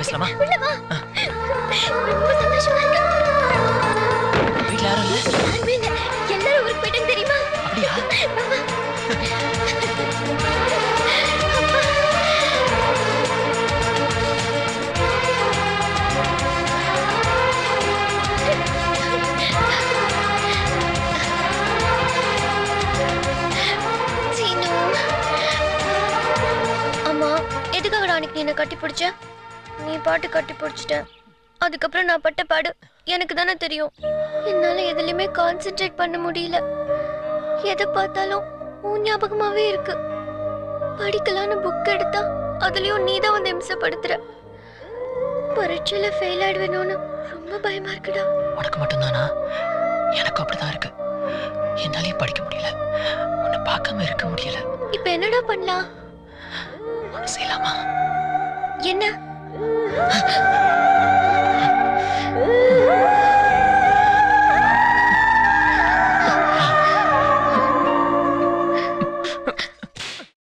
பேசலாமா உள்ள வா ரொம்ப சந்தோஷமா இருக்கு வீட்ல யாரும் இல்ல யாருமே இல்ல எல்லாரும் ஊருக்கு போயிட்டாங்க தெரியுமா அப்படியா வா, வா. சீனு. அம்மா எதுக்காகடா அன்னைக்கு நீ என்ன கட்டி பிடிச்ச நீ பாட்டு கட்டி பிடிச்சிட்ட அதுக்கப்புறம் நான் பட்ட பாடு எனக்கு தானே தெரியும் என்னால எதுலயுமே கான்சென்ட்ரேட் பண்ண முடியல எதை பார்த்தாலும் உன் ஞாபகமாவே இருக்கு படிக்கலான்னு புக் எடுத்தா அதுலயும் நீ தான் வந்து இம்சப்படுத்துற பரீட்சையில ஃபெயில் ஆயிடுவேணும்னு ரொம்ப பயமா இருக்குடா உனக்கு மட்டும்தானா எனக்கும் அப்படிதான் இருக்கு என்னாலயும் படிக்க முடியல உன்னை பார்க்காம இருக்க முடியல இப்ப என்னடா பண்ணலாம் ஒண்ணு செய்யலாமா என்ன